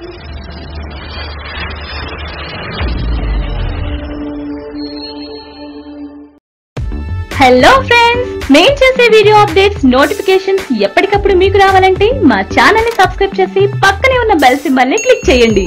hello friends మేము చేసే video updates notifications ఎప్పటికప్పుడు మీకు రావాలంటే మా ఛానల్ ని సబ్స్క్రైబ్ చేసి పక్కనే ఉన్న బెల్ సింబల్ ని క్లిక్ చేయండి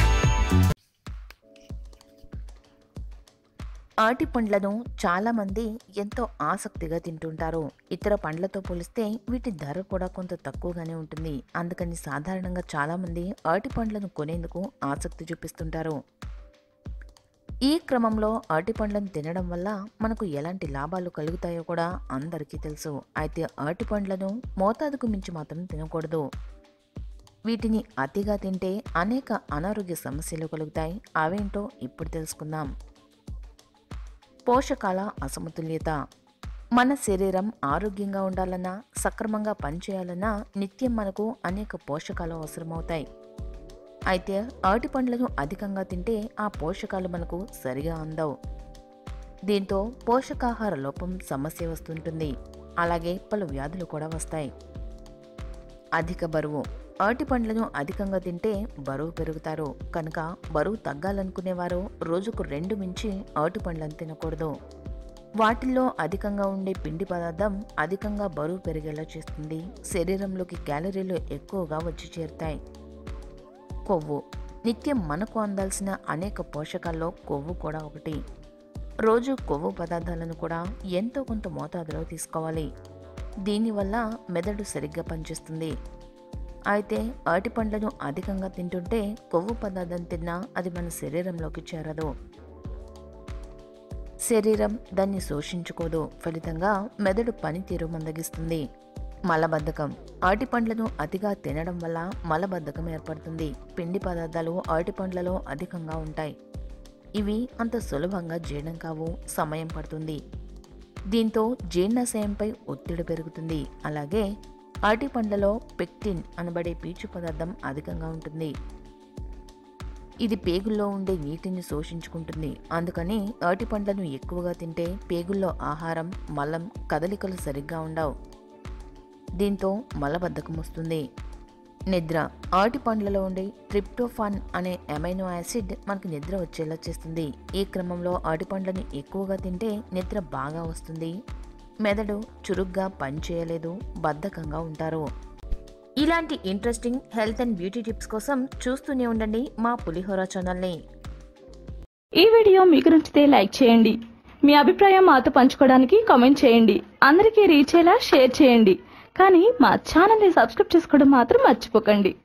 అరటి పండ్లను చాలామంది ఎంతో ఆసక్తిగా తింటుంటారు ఇతర పండ్లతో పోలిస్తే వీటి ధర కూడా కొంత తక్కువగానే ఉంటుంది అందుకని సాధారణంగా చాలామంది అరటి పండ్లను కొనేందుకు ఆసక్తి చూపిస్తుంటారు ఈ క్రమంలో అరటి పండ్లను తినడం వల్ల మనకు ఎలాంటి లాభాలు కలుగుతాయో కూడా అందరికీ తెలుసు అయితే అరటి పండ్లను మోతాదుకు మించి మాత్రం తినకూడదు వీటిని అతిగా తింటే అనేక అనారోగ్య సమస్యలు కలుగుతాయి అవేంటో ఇప్పుడు తెలుసుకుందాం పోషకాల అసమతుల్యత మన శరీరం ఆరోగ్యంగా ఉండాలన్నా సక్రమంగా పనిచేయాలన్నా నిత్యం మనకు అనేక పోషకాలు అవసరమవుతాయి అయితే అరటి పండ్లను అధికంగా తింటే ఆ పోషకాలు మనకు సరిగా అందవు దీంతో పోషకాహార లోపం సమస్య వస్తుంటుంది అలాగే పలు వ్యాధులు కూడా వస్తాయి అధిక బరువు అరటి పండ్లను అధికంగా తింటే బరువు పెరుగుతారు కనుక బరువు తగ్గాలనుకునేవారు రోజుకు రెండు మించి అరటి పండ్లను తినకూడదు వాటిల్లో అధికంగా ఉండే పిండి పదార్థం అధికంగా బరువు పెరిగేలా చేస్తుంది శరీరంలోకి క్యాలరీలు ఎక్కువగా వచ్చి చేరుతాయి కొవ్వు నిత్యం మనకు అందాల్సిన అనేక పోషకాల్లో కొవ్వు కూడా ఒకటి రోజు కొవ్వు పదార్థాలను కూడా ఎంతో కొంత మోతాదులో తీసుకోవాలి దీనివల్ల మెదడు సరిగ్గా పనిచేస్తుంది అయితే అరటి పండ్లను అధికంగా తింటుంటే కొవ్వు పదార్థం తిన్నా అది మన శరీరంలోకి చేరదు శరీరం దాన్ని శోషించుకోదు ఫలితంగా మెదడు పనితీరు మందగిస్తుంది మలబద్ధకం అరటి పండ్లను అతిగా తినడం వల్ల మలబద్ధకం ఏర్పడుతుంది పిండి పదార్థాలు అరటి పండ్లలో అధికంగా ఉంటాయి ఇవి అంత సులభంగా జీర్ణం కావు సమయం పడుతుంది దీంతో జీర్ణాశయంపై ఒత్తిడి పెరుగుతుంది అలాగే అరటి పండ్లలో పెక్టిన్ అనబడే పీచు పదార్థం అధికంగా ఉంటుంది ఇది పేగుల్లో ఉండే నీటిని శోషించుకుంటుంది అందుకని అరటి పండ్లను ఎక్కువగా తింటే పేగుల్లో ఆహారం మలం కదలికలు సరిగ్గా ఉండవు దీంతో మలబద్ధకం వస్తుంది నిద్ర అరటి పండ్లలో ఉండే ట్రిప్టోఫాన్ అనే అమైనో యాసిడ్ మనకు నిద్ర వచ్చేలా చేస్తుంది ఈ క్రమంలో అరటి పండ్లను ఎక్కువగా తింటే నిద్ర బాగా వస్తుంది మెదడు చురుగ్గా పనిచేయలేదు బద్ధకంగా ఉంటారు ఇలాంటి interesting health and beauty tips కోసం చూస్తూనే ఉండండి మా పులిహోర ఛానల్ని ఈ వీడియో మీకు నచ్చితే లైక్ చేయండి మీ అభిప్రాయం మాతో పంచుకోవడానికి కామెంట్ చేయండి అందరికీ రీచ్ అయ్యేలా షేర్ చేయండి కానీ మా ఛానల్ని సబ్స్క్రైబ్ చేసుకోవడం మాత్రం మర్చిపోకండి